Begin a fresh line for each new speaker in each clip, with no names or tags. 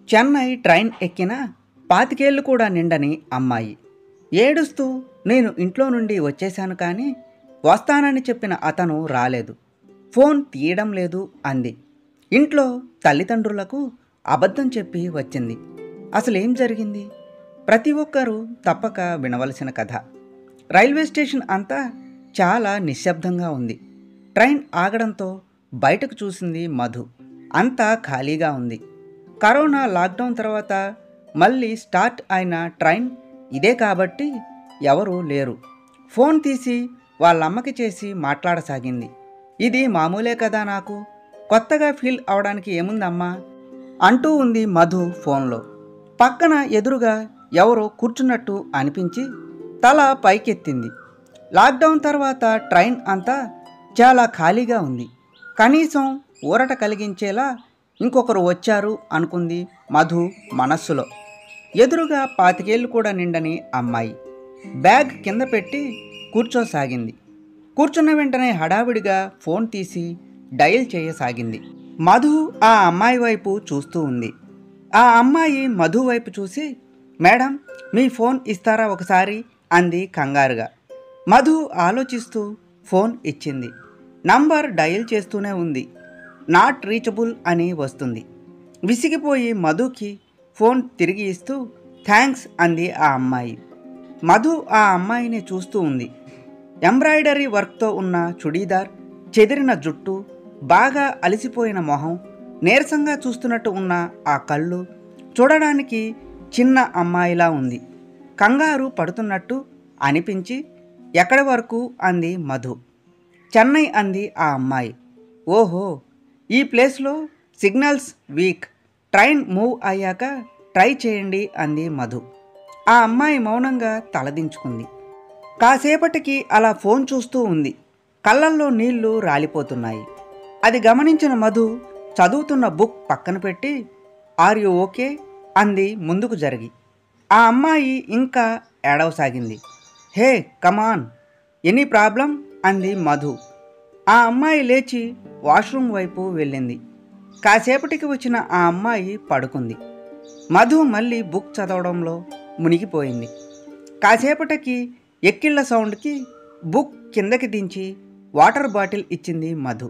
Chennai train ఎక్కిన పాతికేళ్ళు కూడా నిండని అమ్మాయి ఏడుస్తూ నేను ఇంట్లో నుండి వచ్చేశాను కానీ వస్తానని చెప్పిన అతను రాలేదు ఫోన్ తీయడం లేదు అంది ఇంట్లో తల్లిదండ్రులకు అబద్ధం చెప్పి వచ్చింది అసలు ఏం జరిగింది ప్రతి ఒక్కరూ తప్పక వినవలసిన కథ రైల్వే స్టేషన్ అంతా చాలా నిశ్శబ్దంగా ఉంది ట్రైన్ ఆగడంతో బయటకు చూసింది మధు అంతా ఖాళీగా ఉంది కరోనా లాక్డౌన్ తర్వాత మళ్ళీ స్టార్ట్ అయిన ట్రైన్ ఇదే కాబట్టి ఎవరూ లేరు ఫోన్ తీసి వాళ్ళమ్మకి చేసి మాట్లాడసాగింది ఇది మామూలే కదా నాకు కొత్తగా ఫీల్ అవడానికి ఏముందమ్మా అంటూ ఉంది మధు ఫోన్లో పక్కన ఎదురుగా ఎవరో కూర్చున్నట్టు అనిపించి తల పైకెత్తింది లాక్డౌన్ తర్వాత ట్రైన్ అంతా చాలా ఖాళీగా ఉంది కనీసం ఊరట కలిగించేలా ఇంకొకరు వచ్చారు అనుకుంది మధు మనస్సులో ఎదురుగా పాతికేళ్ళు కూడా నిండని అమ్మాయి బ్యాగ్ కింద పెట్టి కూర్చోసాగింది కూర్చున్న వెంటనే హడావిడిగా ఫోన్ తీసి డయల్ చేయసాగింది మధు ఆ అమ్మాయి వైపు చూస్తూ ఉంది ఆ అమ్మాయి మధు వైపు చూసి మేడం మీ ఫోన్ ఇస్తారా ఒకసారి అంది కంగారుగా మధు ఆలోచిస్తూ ఫోన్ ఇచ్చింది నంబర్ డయల్ చేస్తూనే ఉంది నాట్ రీచబుల్ అని వస్తుంది విసిగిపోయి మధుకి ఫోన్ తిరిగి ఇస్తూ థ్యాంక్స్ అంది ఆ అమ్మాయి మధు ఆ అమ్మాయిని చూస్తూ ఉంది ఎంబ్రాయిడరీ వర్క్తో ఉన్న చుడీదార్ చెదిరిన జుట్టు బాగా అలసిపోయిన మొహం నీరసంగా చూస్తున్నట్టు ఉన్న ఆ కళ్ళు చూడడానికి చిన్న అమ్మాయిలా ఉంది కంగారు పడుతున్నట్టు అనిపించి ఎక్కడి వరకు అంది మధు చెన్నై అంది ఆ అమ్మాయి ఓహో ఈ ప్లేస్లో సిగ్నల్స్ వీక్ ట్రైన్ మూవ్ అయ్యాక ట్రై చేయండి అంది మధు ఆ అమ్మాయి మౌనంగా తలదించుకుంది కాసేపటికి అలా ఫోన్ చూస్తూ ఉంది కళ్ళల్లో నీళ్లు రాలిపోతున్నాయి అది గమనించిన మధు చదువుతున్న బుక్ పక్కన పెట్టి ఆర్ యు ఓకే అంది ముందుకు జరిగి ఆ అమ్మాయి ఇంకా ఏడవసాగింది హే కమాన్ ఎనీ ప్రాబ్లం అంది మధు ఆ అమ్మాయి లేచి వాష్రూమ్ వైపు వెళ్ళింది కాసేపటికి వచ్చిన ఆ అమ్మాయి పడుకుంది మధు మళ్ళీ బుక్ చదవడంలో మునిగిపోయింది కాసేపటికి ఎక్కిళ్ళ సౌండ్కి బుక్ కిందకి దించి వాటర్ బాటిల్ ఇచ్చింది మధు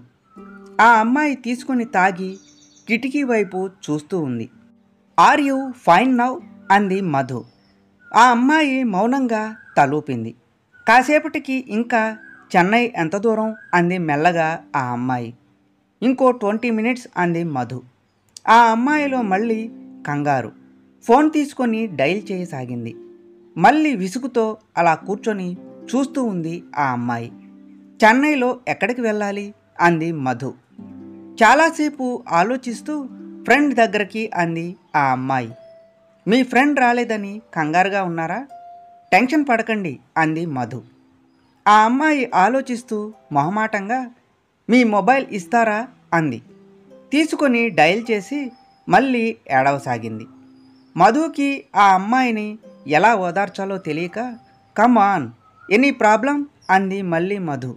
ఆ అమ్మాయి తీసుకొని తాగి కిటికీ వైపు చూస్తూ ఉంది ఆర్ యు ఫైన్ నౌ అంది మధు ఆ అమ్మాయి మౌనంగా తలూపింది కాసేపటికి ఇంకా చెన్నై ఎంత దూరం అంది మెల్లగా ఆ అమ్మాయి ఇంకో ట్వంటీ మినిట్స్ అంది మధు ఆ అమ్మాయిలో మళ్ళీ కంగారు ఫోన్ తీసుకొని డైల్ చేయసాగింది మళ్ళీ విసుగుతో అలా కూర్చొని చూస్తూ ఉంది ఆ అమ్మాయి చెన్నైలో ఎక్కడికి వెళ్ళాలి అంది మధు చాలాసేపు ఆలోచిస్తూ ఫ్రెండ్ దగ్గరికి అంది ఆ అమ్మాయి మీ ఫ్రెండ్ రాలేదని కంగారుగా ఉన్నారా టెన్షన్ పడకండి అంది మధు ఆ అమ్మాయి ఆలోచిస్తూ మొహమాటంగా మీ మొబైల్ ఇస్తారా అంది తీసుకొని డయల్ చేసి మళ్ళీ ఏడవసాగింది మధుకి ఆ అమ్మాయిని ఎలా ఓదార్చాలో తెలియక కమ్ ఆన్ ఎనీ ప్రాబ్లం అంది మళ్ళీ మధు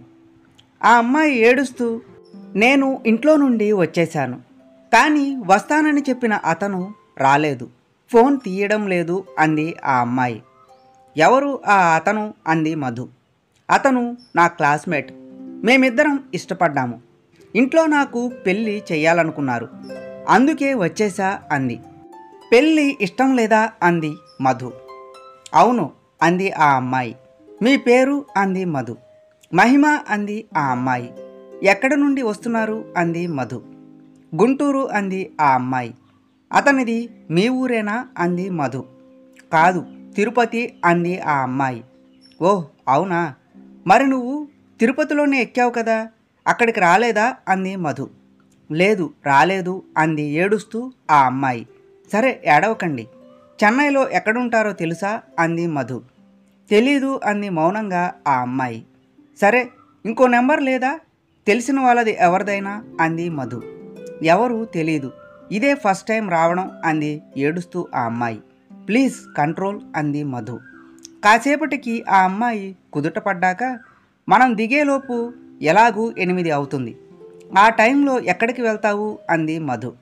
ఆ అమ్మాయి ఏడుస్తూ నేను ఇంట్లో నుండి వచ్చేశాను కానీ వస్తానని చెప్పిన అతను రాలేదు ఫోన్ తీయడం లేదు అంది ఆ అమ్మాయి ఎవరు ఆ అతను అంది మధు అతను నా క్లాస్మేట్ మేమిద్దరం ఇష్టపడ్డాము ఇంట్లో నాకు పెళ్ళి చెయ్యాలనుకున్నారు అందుకే వచ్చేసా అంది పెళ్ళి ఇష్టం లేదా అంది మధు అవును అంది ఆ అమ్మాయి మీ పేరు అంది మధు మహిమ అంది ఆ అమ్మాయి ఎక్కడి నుండి వస్తున్నారు అంది మధు గుంటూరు అంది ఆ అమ్మాయి అతనిది మీ ఊరేనా అంది మధు కాదు తిరుపతి అంది ఆ అమ్మాయి ఓహ్ అవునా మరి నువ్వు తిరుపతిలోనే ఎక్కావు కదా అక్కడికి రాలేదా అంది మధు లేదు రాలేదు అంది ఏడుస్తూ ఆ అమ్మాయి సరే ఏడవకండి చెన్నైలో ఎక్కడుంటారో తెలుసా అంది మధు తెలీదు అంది మౌనంగా ఆ అమ్మాయి సరే ఇంకో నెంబర్ లేదా తెలిసిన వాళ్ళది ఎవరిదైనా అంది మధు ఎవరు తెలీదు ఇదే ఫస్ట్ టైం రావడం అంది ఏడుస్తూ ఆ అమ్మాయి ప్లీజ్ కంట్రోల్ అంది మధు కాసేపటికి ఆ అమ్మాయి కుదుట పడ్డాక మనం దిగేలోపు ఎలాగూ ఎనిమిది అవుతుంది ఆ టైంలో ఎక్కడికి వెళ్తావు అంది మధు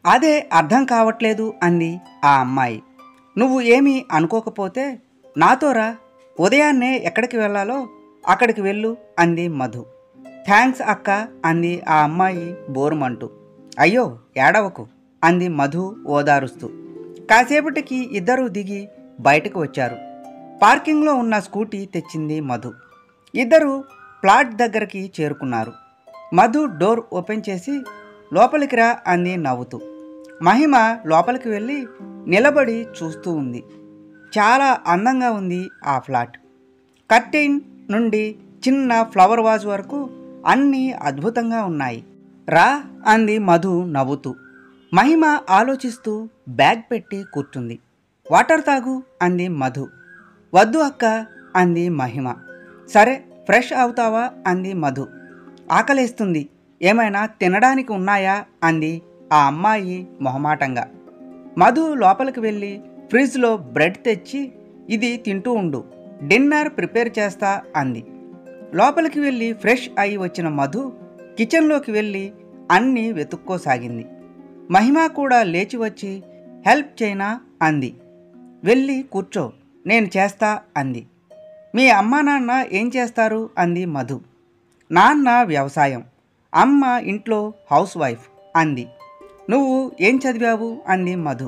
అదే అర్థం కావట్లేదు అంది ఆ అమ్మాయి నువ్వు ఏమీ అనుకోకపోతే నాతో రా ఉదయాన్నే ఎక్కడికి వెళ్ళాలో అక్కడికి వెళ్ళు అంది మధు థ్యాంక్స్ అక్క అంది ఆ అమ్మాయి బోరుమంటూ అయ్యో ఏడవకు అంది మధు ఓదారుస్తూ కాసేపటికి ఇద్దరూ దిగి బయటకు వచ్చారు పార్కింగ్లో ఉన్న స్కూటీ తెచ్చింది మధు ఇద్దరు ప్లాట్ దగ్గరికి చేరుకున్నారు మధు డోర్ ఓపెన్ చేసి లోపలికి రా అంది నవ్వుతూ మహిమ లోపలికి వెళ్ళి నిలబడి చూస్తూ ఉంది చాలా అందంగా ఉంది ఆ ఫ్లాట్ కర్టెన్ నుండి చిన్న ఫ్లవర్ వాజ్ వరకు అన్నీ అద్భుతంగా ఉన్నాయి రా అంది మధు నవ్వుతూ మహిమ ఆలోచిస్తూ బ్యాగ్ పెట్టి కూర్చుంది వాటర్ తాగు అంది మధు వద్దు అక్క అంది మహిమ సరే ఫ్రెష్ అవుతావా అంది మధు ఆకలేస్తుంది ఏమైనా తినడానికి ఉన్నాయా అంది ఆ అమ్మాయి మొహమాటంగా మధు లోపలికి వెళ్ళి ఫ్రిడ్జ్లో బ్రెడ్ తెచ్చి ఇది తింటూ ఉండు డిన్నర్ ప్రిపేర్ చేస్తా అంది లోపలికి వెళ్ళి ఫ్రెష్ అయి వచ్చిన మధు కిచెన్లోకి వెళ్ళి అన్నీ వెతుక్కోసాగింది మహిమ కూడా లేచి వచ్చి హెల్ప్ చేయనా అంది వెళ్ళి కూర్చో నేను చేస్తా అంది మీ అమ్మా నాన్న ఏం చేస్తారు అంది మధు నాన్న వ్యవసాయం అమ్మ ఇంట్లో హౌస్ వైఫ్ అంది నువ్వు ఏం చదివావు అంది మధు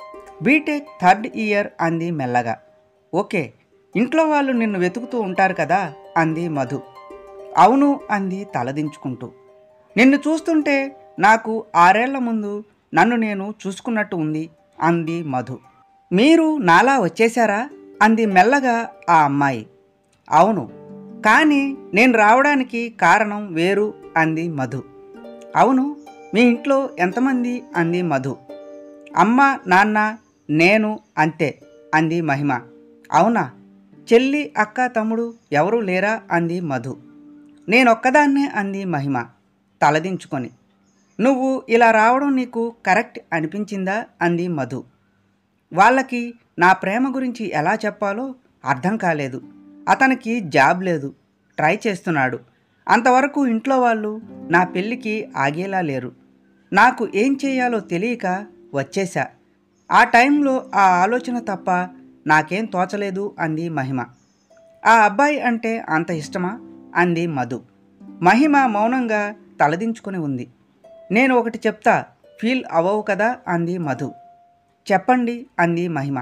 బీటెక్ థర్డ్ ఇయర్ అంది మెల్లగా ఓకే ఇంట్లో వాళ్ళు నిన్ను వెతుకుతూ ఉంటారు కదా అంది మధు అవును అంది తలదించుకుంటూ నిన్ను చూస్తుంటే నాకు ఆరేళ్ల ముందు నన్ను నేను చూసుకున్నట్టు ఉంది అంది మధు మీరు నాలా వచ్చేశారా అంది మెల్లగా ఆ అమ్మాయి అవును కానీ నేను రావడానికి కారణం వేరు అంది మధు అవును మీ ఇంట్లో ఎంతమంది అంది మధు అమ్మ నాన్న నేను అంతే అంది మహిమ అవునా చెల్లి అక్క తమ్ముడు ఎవరూ లేరా అంది మధు నేనొక్కదాన్నే అంది మహిమ తలదించుకొని నువ్వు ఇలా రావడం నీకు కరెక్ట్ అనిపించిందా అంది మధు వాళ్ళకి నా ప్రేమ గురించి ఎలా చెప్పాలో అర్థం కాలేదు అతనికి జాబ్ లేదు ట్రై చేస్తున్నాడు అంతవరకు ఇంట్లో వాళ్ళు నా పెళ్ళికి ఆగేలా లేరు నాకు ఏం చేయాలో తెలియక వచ్చేశా ఆ టైంలో ఆ ఆలోచన తప్ప నాకేం తోచలేదు అంది మహిమ ఆ అబ్బాయి అంటే అంత ఇష్టమా అంది మధు మహిమ మౌనంగా తలదించుకుని ఉంది నేను ఒకటి చెప్తా ఫీల్ అవ్వవు కదా అంది మధు చెప్పండి అంది మహిమ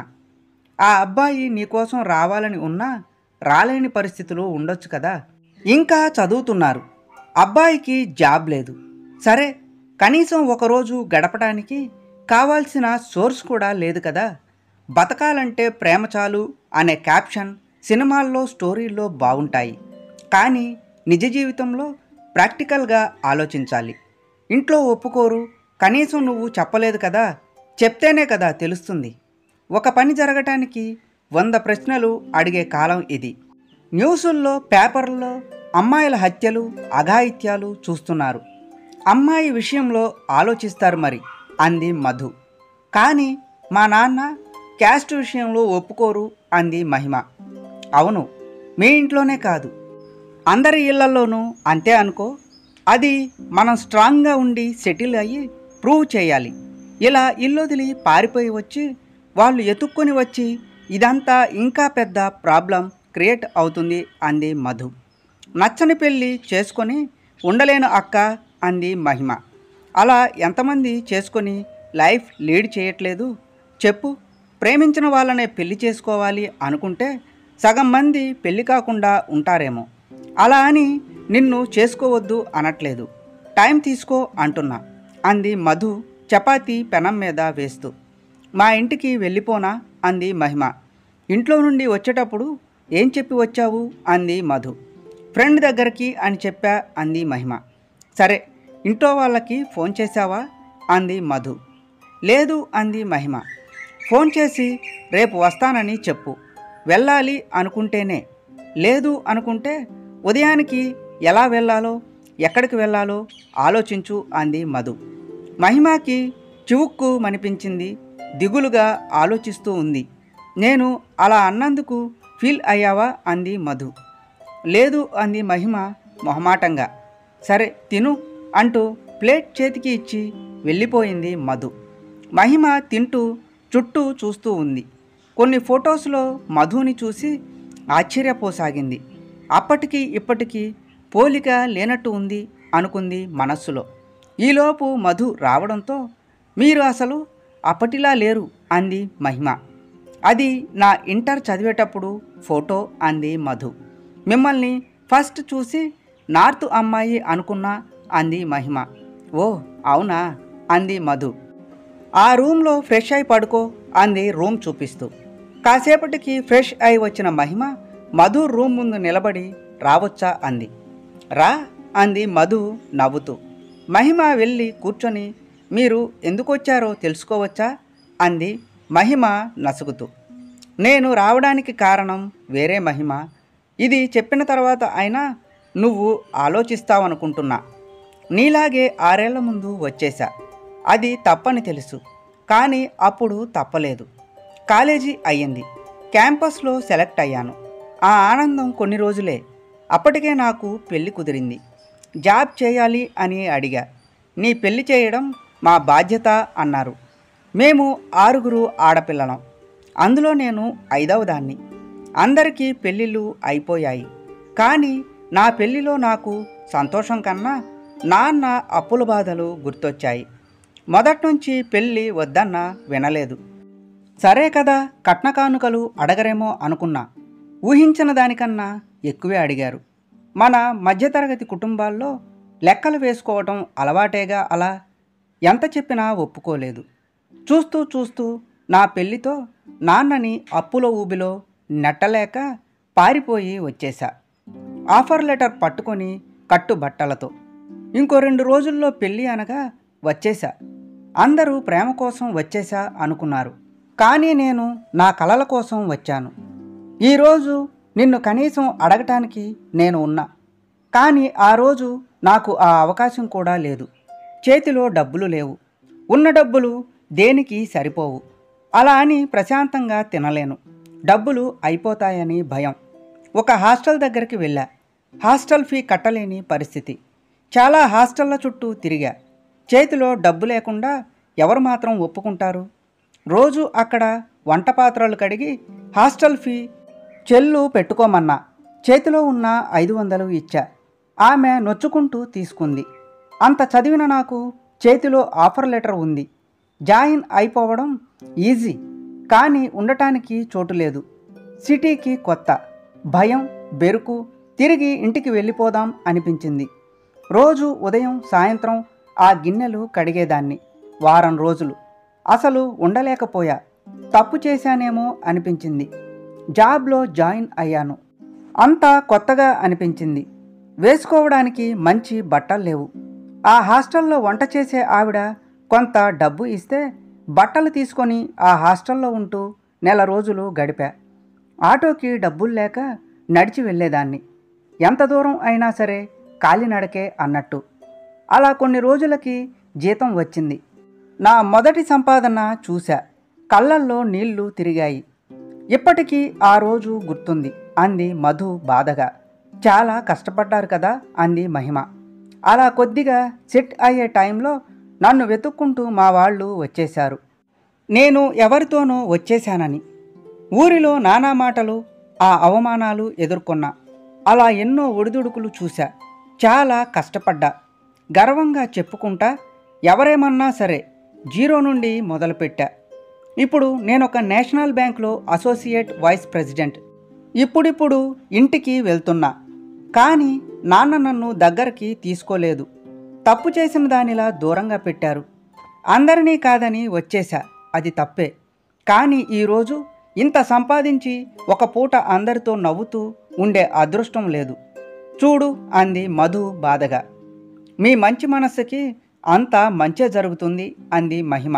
ఆ అబ్బాయి నీకోసం రావాలని ఉన్నా రాలేని పరిస్థితులు ఉండొచ్చు కదా ఇంకా చదువుతున్నారు అబ్బాయికి జాబ్ లేదు సరే కనీసం ఒకరోజు గడపడానికి కావాల్సిన సోర్స్ కూడా లేదు కదా బతకాలంటే ప్రేమ చాలు అనే క్యాప్షన్ సినిమాల్లో స్టోరీల్లో బాగుంటాయి కానీ నిజ జీవితంలో ప్రాక్టికల్గా ఆలోచించాలి ఇంట్లో ఒప్పుకోరు కనీసం నువ్వు చెప్పలేదు కదా చెప్తేనే కదా తెలుస్తుంది ఒక పని జరగటానికి వంద ప్రశ్నలు అడిగే కాలం ఇది న్యూసుల్లో పేపర్లో అమ్మాయిల హత్యలు అఘాయిత్యాలు చూస్తున్నారు అమ్మాయి విషయంలో ఆలోచిస్తారు మరి అంది మధు కానీ మా నాన్న క్యాస్ట్ విషయంలో ఒప్పుకోరు అంది మహిమ అవును మీ ఇంట్లోనే కాదు అందరి ఇళ్లలోనూ అంతే అనుకో అది మనం స్ట్రాంగ్గా ఉండి సెటిల్ అయ్యి ప్రూవ్ చేయాలి ఇలా ఇల్లొదిలి పారిపోయి వచ్చి వాళ్ళు ఎతుక్కొని వచ్చి ఇదంతా ఇంకా పెద్ద ప్రాబ్లం క్రియేట్ అవుతుంది అంది మధు నచ్చని పెళ్ళి చేసుకొని ఉండలేను అక్క అంది మహిమ అలా ఎంతమంది చేసుకొని లైఫ్ లీడ్ చేయట్లేదు చెప్పు ప్రేమించిన వాళ్ళనే పెళ్లి చేసుకోవాలి అనుకుంటే సగం మంది పెళ్లి కాకుండా ఉంటారేమో అలా అని నిన్ను చేసుకోవద్దు అనట్లేదు టైం తీసుకో అంటున్నా అంది మధు చపాతీ పెనం మీద వేస్తూ మా ఇంటికి వెళ్ళిపోనా అంది మహిమ ఇంట్లో నుండి వచ్చేటప్పుడు ఏం చెప్పి వచ్చావు అంది మధు ఫ్రెండ్ దగ్గరికి అని చెప్పా అంది మహిమ సరే ఇంట్లో వాళ్ళకి ఫోన్ చేశావా అంది మధు లేదు అంది మహిమ ఫోన్ చేసి రేపు వస్తానని చెప్పు వెళ్ళాలి అనుకుంటేనే లేదు అనుకుంటే ఉదయానికి ఎలా వెళ్ళాలో ఎక్కడికి వెళ్ళాలో ఆలోచించు అంది మధు మహిమకి చివుక్కు మనిపించింది దిగులుగా ఆలోచిస్తూ ఉంది నేను అలా అన్నందుకు ఫీల్ అయ్యావా అంది మధు లేదు అంది మహిమ మొహమాటంగా సరే తిను అంటూ ప్లేట్ చేతికి ఇచ్చి వెళ్ళిపోయింది మధు మహిమ తింటూ చుట్టూ చూస్తూ ఉంది కొన్ని ఫొటోస్లో మధుని చూసి ఆశ్చర్యపోసాగింది అప్పటికి ఇప్పటికీ పోలిక లేనట్టు ఉంది అనుకుంది మనస్సులో ఈలోపు మధు రావడంతో మీరు అసలు అప్పటిలా లేరు అంది మహిమ అది నా ఇంటర్ చదివేటప్పుడు ఫోటో అంది మధు మిమ్మల్ని ఫస్ట్ చూసి నార్త్ అమ్మాయి అనుకున్నా అంది మహిమ ఓ అవునా అంది మధు ఆ రూమ్లో ఫ్రెష్ అయి పడుకో అంది రూమ్ చూపిస్తూ కాసేపటికి ఫ్రెష్ అయి వచ్చిన మహిమ మధు రూమ్ ముందు నిలబడి రావచ్చా అంది రా అంది మధు నవ్వుతూ మహిమ వెళ్ళి కూర్చొని మీరు ఎందుకు వచ్చారో తెలుసుకోవచ్చా అంది మహిమ నసుగుతూ నేను రావడానికి కారణం వేరే మహిమ ఇది చెప్పిన తర్వాత అయినా నువ్వు ఆలోచిస్తావనుకుంటున్నా నీలాగే ఆరేళ్ల ముందు వచ్చేసా అది తప్పని తెలుసు కానీ అప్పుడు తప్పలేదు కాలేజీ అయ్యింది క్యాంపస్లో సెలెక్ట్ అయ్యాను ఆ ఆనందం కొన్ని రోజులే అప్పటికే నాకు పెళ్లి కుదిరింది జాబ్ చేయాలి అని అడిగా నీ పెళ్లి చేయడం మా బాధ్యత అన్నారు మేము ఆరుగురు ఆడపిల్లలం అందులో నేను ఐదవ దాన్ని అందరికీ పెళ్ళిళ్ళు అయిపోయాయి కానీ నా పెళ్లిలో నాకు సంతోషం కన్నా నాన్న అప్పుల బాధలు గుర్తొచ్చాయి మొదటి నుంచి పెళ్ళి వద్దన్న వినలేదు సరే కదా కట్న కానుకలు అడగరేమో అనుకున్నా ఊహించిన దానికన్నా ఎక్కువే అడిగారు మన మధ్యతరగతి కుటుంబాల్లో లెక్కలు వేసుకోవటం అలవాటేగా అలా ఎంత చెప్పినా ఒప్పుకోలేదు చూస్తూ చూస్తూ నా పెళ్లితో నాన్నని అప్పుల ఊబిలో నెట్టలేక పారిపోయి వచ్చేశా ఆఫర్ లెటర్ పట్టుకొని కట్టుబట్టలతో ఇంకో రెండు రోజుల్లో పెళ్ళి అనగా వచ్చేశా అందరూ ప్రేమ కోసం వచ్చేశా అనుకున్నారు కానీ నేను నా కలల కోసం వచ్చాను ఈరోజు నిన్ను కనీసం అడగటానికి నేను ఉన్నా కానీ ఆ రోజు నాకు ఆ అవకాశం కూడా లేదు చేతిలో డబ్బులు లేవు ఉన్న డబ్బులు దేనికి సరిపోవు అలా అని ప్రశాంతంగా తినలేను డబ్బులు అయిపోతాయని భయం ఒక హాస్టల్ దగ్గరికి వెళ్ళా హాస్టల్ ఫీ కట్టలేని పరిస్థితి చాలా హాస్టళ్ల చుట్టూ తిరిగా చేతిలో డబ్బు లేకుండా ఎవరు మాత్రం ఒప్పుకుంటారు రోజు అక్కడ వంట పాత్రలు కడిగి హాస్టల్ ఫీ చెల్లు పెట్టుకోమన్నా చేతిలో ఉన్న ఐదు వందలు ఇచ్చా ఆమె నొచ్చుకుంటూ తీసుకుంది అంత చదివిన నాకు చేతిలో ఆఫర్ లెటర్ ఉంది జాయిన్ అయిపోవడం ఈజీ కానీ ఉండటానికి చోటు లేదు సిటీకి కొత్త భయం బెరుకు తిరిగి ఇంటికి వెళ్ళిపోదాం అనిపించింది రోజు ఉదయం సాయంత్రం ఆ గిన్నెలు కడిగేదాన్ని వారం రోజులు అసలు ఉండలేకపోయా తప్పు చేశానేమో అనిపించింది జాబ్లో జాయిన్ అయ్యాను అంతా కొత్తగా అనిపించింది వేసుకోవడానికి మంచి బట్టలు లేవు ఆ హాస్టల్లో వంట చేసే ఆవిడ కొంత డబ్బు ఇస్తే బట్టలు తీసుకొని ఆ హాస్టల్లో ఉంటూ నెల రోజులు గడిపా ఆటోకి డబ్బులు లేక నడిచి వెళ్ళేదాన్ని ఎంత దూరం అయినా సరే కాలినడకే అన్నట్టు అలా కొన్ని రోజులకి జీతం వచ్చింది నా మొదటి సంపాదన చూశా కళ్ళల్లో నీళ్లు తిరిగాయి ఇప్పటికీ ఆ రోజు గుర్తుంది అంది మధు బాధగా చాలా కష్టపడ్డారు కదా అంది మహిమ అలా కొద్దిగా సెట్ అయ్యే టైంలో నన్ను వెతుక్కుంటూ మా వాళ్ళు వచ్చేశారు నేను ఎవరితోనో వచ్చేశానని ఊరిలో నానా మాటలు ఆ అవమానాలు ఎదుర్కొన్నా అలా ఎన్నో ఒడిదుడుకులు చూశా చాలా కష్టపడ్డా గర్వంగా చెప్పుకుంటా ఎవరేమన్నా సరే జీరో నుండి మొదలుపెట్టా ఇప్పుడు నేను ఒక నేషనల్ బ్యాంక్లో అసోసియేట్ వైస్ ప్రెసిడెంట్ ఇప్పుడిప్పుడు ఇంటికి వెళ్తున్నా కానీ నాన్న నన్ను దగ్గరికి తీసుకోలేదు తప్పు చేసిన దానిలా దూరంగా పెట్టారు అందరినీ కాదని వచ్చేశా అది తప్పే కానీ ఈరోజు ఇంత సంపాదించి ఒక పూట అందరితో నవ్వుతూ ఉండే అదృష్టం లేదు చూడు అంది మధు బాధగా మీ మంచి మనస్సుకి అంతా మంచే జరుగుతుంది అంది మహిమ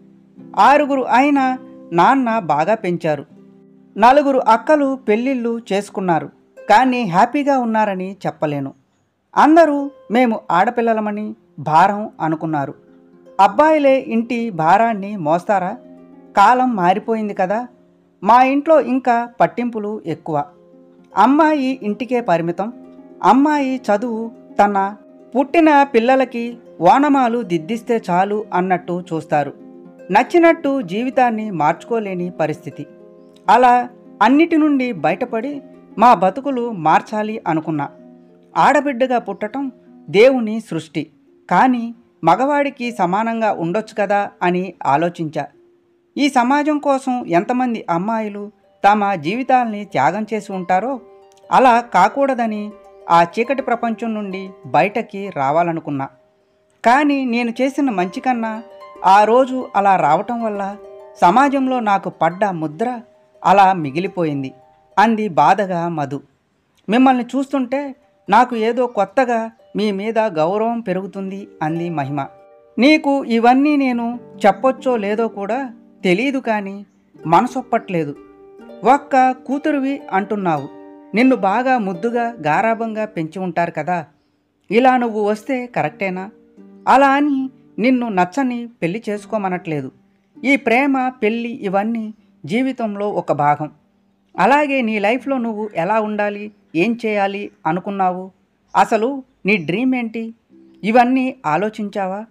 ఆరుగురు అయినా నాన్న బాగా పెంచారు నలుగురు అక్కలు పెళ్ళిళ్ళు చేసుకున్నారు కానీ హ్యాపీగా ఉన్నారని చెప్పలేను అందరూ మేము ఆడపిల్లలమని భారం అనుకున్నారు అబ్బాయిలే ఇంటి భారాన్ని మోస్తారా కాలం మారిపోయింది కదా మా ఇంట్లో ఇంకా పట్టింపులు ఎక్కువ అమ్మాయి ఇంటికే పరిమితం అమ్మాయి చదువు తన పుట్టిన పిల్లలకి ఓనమాలు దిద్దిస్తే చాలు అన్నట్టు చూస్తారు నచ్చినట్టు జీవితాన్ని మార్చుకోలేని పరిస్థితి అలా అన్నిటి నుండి బయటపడి మా బతుకులు మార్చాలి అనుకున్నా ఆడబిడ్డగా పుట్టటం దేవుని సృష్టి కానీ మగవాడికి సమానంగా ఉండొచ్చు కదా అని ఆలోచించా ఈ సమాజం కోసం ఎంతమంది అమ్మాయిలు తమ జీవితాల్ని త్యాగం చేసి ఉంటారో అలా కాకూడదని ఆ చీకటి ప్రపంచం నుండి బయటకి రావాలనుకున్నా కానీ నేను చేసిన మంచి కన్నా ఆ రోజు అలా రావటం వల్ల సమాజంలో నాకు పడ్డ ముద్ర అలా మిగిలిపోయింది అంది బాధగా మధు మిమ్మల్ని చూస్తుంటే నాకు ఏదో కొత్తగా మీ మీద గౌరవం పెరుగుతుంది అంది మహిమ నీకు ఇవన్నీ నేను చెప్పొచ్చో లేదో కూడా తెలియదు కానీ మనసొప్పట్లేదు ఒక్క కూతురువి అంటున్నావు నిన్ను బాగా ముద్దుగా గారాభంగా పెంచి ఉంటారు కదా ఇలా నువ్వు వస్తే కరెక్టేనా అలా అని నిన్ను నచ్చని పెళ్లి చేసుకోమనట్లేదు ఈ ప్రేమ పెళ్ళి ఇవన్నీ జీవితంలో ఒక భాగం అలాగే నీ లైఫ్లో నువ్వు ఎలా ఉండాలి ఏం చేయాలి అనుకున్నావు అసలు నీ డ్రీమ్ ఏంటి ఇవన్నీ ఆలోచించావా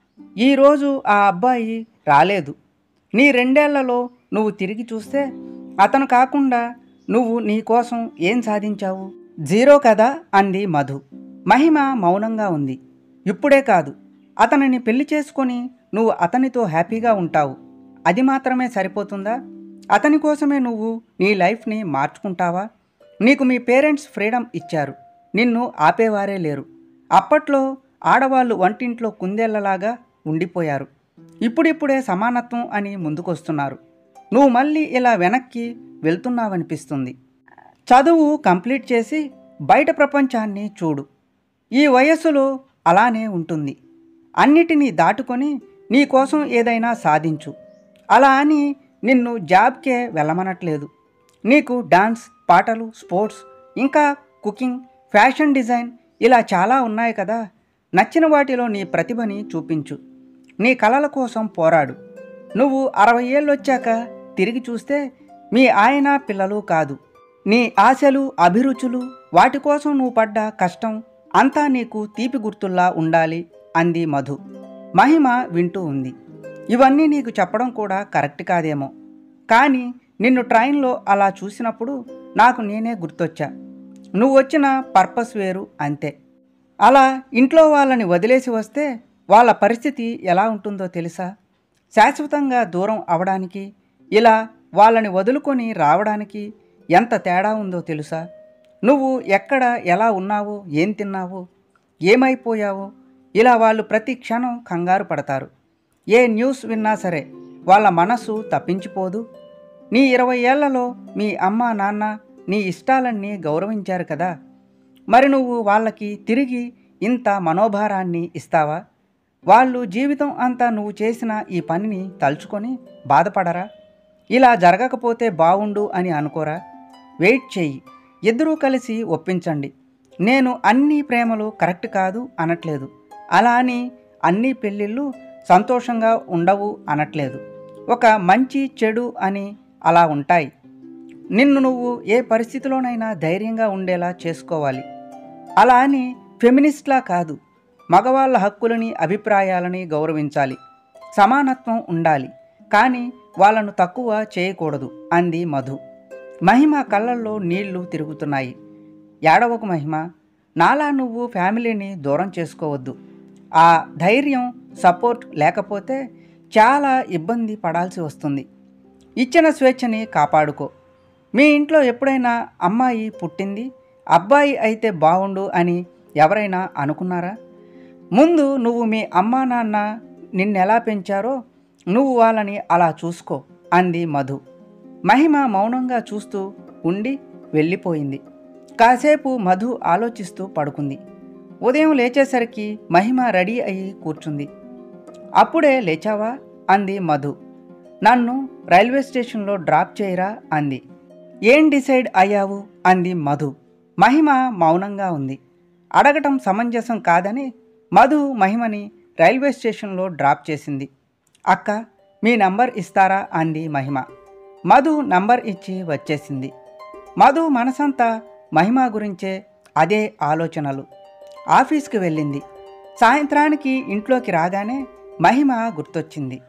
ఈరోజు ఆ అబ్బాయి రాలేదు నీ రెండేళ్లలో నువ్వు తిరిగి చూస్తే అతను కాకుండా నువ్వు నీ కోసం ఏం సాధించావు జీరో కదా అంది మధు మహిమ మౌనంగా ఉంది ఇప్పుడే కాదు అతనిని పెళ్లి చేసుకొని నువ్వు అతనితో హ్యాపీగా ఉంటావు అది మాత్రమే సరిపోతుందా అతని కోసమే నువ్వు నీ లైఫ్ని మార్చుకుంటావా నీకు మీ పేరెంట్స్ ఫ్రీడమ్ ఇచ్చారు నిన్ను ఆపేవారే లేరు అప్పట్లో ఆడవాళ్ళు వంటింట్లో కుందేళ్లలాగా ఉండిపోయారు ఇప్పుడిప్పుడే సమానత్వం అని ముందుకొస్తున్నారు నువ్వు మళ్ళీ ఇలా వెనక్కి వెళ్తున్నావనిపిస్తుంది చదువు కంప్లీట్ చేసి బయట ప్రపంచాన్ని చూడు ఈ వయస్సులో అలానే ఉంటుంది అన్నిటినీ దాటుకొని నీ కోసం ఏదైనా సాధించు అలా అని నిన్ను జాబ్కే వెళ్ళమనట్లేదు నీకు డాన్స్ పాటలు స్పోర్ట్స్ ఇంకా కుకింగ్ ఫ్యాషన్ డిజైన్ ఇలా చాలా ఉన్నాయి కదా నచ్చిన వాటిలో నీ ప్రతిభని చూపించు నీ కలల కోసం పోరాడు నువ్వు అరవై ఏళ్ళు వచ్చాక తిరిగి చూస్తే మీ ఆయన పిల్లలు కాదు నీ ఆశలు అభిరుచులు వాటి కోసం నువ్వు పడ్డ కష్టం అంతా నీకు తీపి గుర్తుల్లా ఉండాలి అంది మధు మహిమ వింటూ ఉంది ఇవన్నీ నీకు చెప్పడం కూడా కరెక్ట్ కాదేమో కానీ నిన్ను ట్రైన్లో అలా చూసినప్పుడు నాకు నేనే గుర్తొచ్చా నువ్వు వచ్చిన పర్పస్ వేరు అంతే అలా ఇంట్లో వాళ్ళని వదిలేసి వస్తే వాళ్ళ పరిస్థితి ఎలా ఉంటుందో తెలుసా శాశ్వతంగా దూరం అవడానికి ఇలా వాళ్ళని వదులుకొని రావడానికి ఎంత తేడా ఉందో తెలుసా నువ్వు ఎక్కడ ఎలా ఉన్నావో ఏం తిన్నావో ఏమైపోయావో ఇలా వాళ్ళు ప్రతి క్షణం కంగారు పడతారు ఏ న్యూస్ విన్నా సరే వాళ్ళ మనసు తప్పించిపోదు నీ ఇరవై ఏళ్లలో మీ అమ్మ నాన్న నీ ఇష్టాలన్నీ గౌరవించారు కదా మరి నువ్వు వాళ్ళకి తిరిగి ఇంత మనోభారాన్ని ఇస్తావా వాళ్ళు జీవితం అంతా నువ్వు చేసిన ఈ పనిని తలుచుకొని బాధపడరా ఇలా జరగకపోతే బావుండు అని అనుకోరా వెయిట్ చెయ్యి ఇద్దరూ కలిసి ఒప్పించండి నేను అన్ని ప్రేమలు కరెక్ట్ కాదు అనట్లేదు అలా అని అన్ని పెళ్ళిళ్ళు సంతోషంగా ఉండవు అనట్లేదు ఒక మంచి చెడు అని అలా ఉంటాయి నిన్ను నువ్వు ఏ పరిస్థితిలోనైనా ధైర్యంగా ఉండేలా చేసుకోవాలి అలా అని ఫెమినిస్ట్లా కాదు మగవాళ్ళ హక్కులని అభిప్రాయాలని గౌరవించాలి సమానత్వం ఉండాలి కానీ వాళ్ళను తక్కువ చేయకూడదు అంది మధు మహిమ కళ్ళల్లో నీళ్లు తిరుగుతున్నాయి ఏడవకు మహిమ నాలా నువ్వు ఫ్యామిలీని దూరం చేసుకోవద్దు ఆ ధైర్యం సపోర్ట్ లేకపోతే చాలా ఇబ్బంది పడాల్సి వస్తుంది ఇచ్చిన స్వేచ్ఛని కాపాడుకో మీ ఇంట్లో ఎప్పుడైనా అమ్మాయి పుట్టింది అబ్బాయి అయితే బాగుండు అని ఎవరైనా అనుకున్నారా ముందు నువ్వు మీ అమ్మా నాన్న నిన్నెలా పెంచారో నువ్వు వాళ్ళని అలా చూసుకో అంది మధు మహిమ మౌనంగా చూస్తూ ఉండి వెళ్ళిపోయింది కాసేపు మధు ఆలోచిస్తూ పడుకుంది ఉదయం లేచేసరికి మహిమ రెడీ అయ్యి కూర్చుంది అప్పుడే లేచావా అంది మధు నన్ను రైల్వే స్టేషన్లో డ్రాప్ చేయరా అంది ఏం డిసైడ్ అయ్యావు అంది మధు మహిమ మౌనంగా ఉంది అడగటం సమంజసం కాదని మధు మహిమని రైల్వే స్టేషన్లో డ్రాప్ చేసింది అక్క మీ నంబర్ ఇస్తారా అంది మహిమ మధు నంబర్ ఇచ్చి వచ్చేసింది మధు మనసంతా మహిమ గురించే అదే ఆలోచనలు ఆఫీస్కి వెళ్ళింది సాయంత్రానికి ఇంట్లోకి రాగానే మహిమ గుర్తొచ్చింది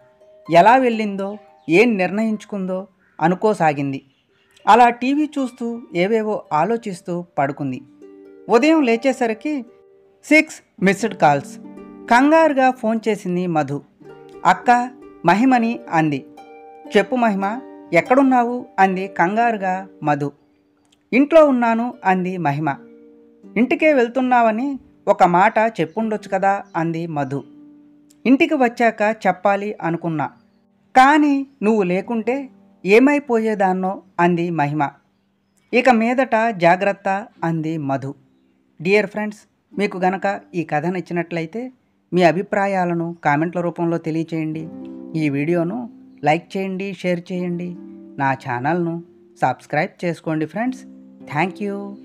ఎలా వెళ్ళిందో ఏం నిర్ణయించుకుందో అనుకోసాగింది అలా టీవీ చూస్తూ ఏవేవో ఆలోచిస్తూ పడుకుంది ఉదయం లేచేసరికి సిక్స్ మిస్డ్ కాల్స్ కంగారుగా ఫోన్ చేసింది మధు అక్క మహిమని అంది చెప్పు మహిమ ఎక్కడున్నావు అంది కంగారుగా మధు ఇంట్లో ఉన్నాను అంది మహిమ ఇంటికే వెళ్తున్నావని ఒక మాట చెప్పుండొచ్చు కదా అంది మధు ఇంటికి వచ్చాక చెప్పాలి అనుకున్నా కానీ నువ్వు లేకుంటే ఏమైపోయేదాన్నో అంది మహిమ ఇక మీదట జాగ్రత్త అంది మధు డియర్ ఫ్రెండ్స్ మీకు గనక ఈ కథ నచ్చినట్లయితే మీ అభిప్రాయాలను కామెంట్ల రూపంలో తెలియచేయండి ఈ వీడియోను లైక్ చేయండి షేర్ చేయండి నా ఛానల్ను సబ్స్క్రైబ్ చేసుకోండి ఫ్రెండ్స్ థ్యాంక్ యూ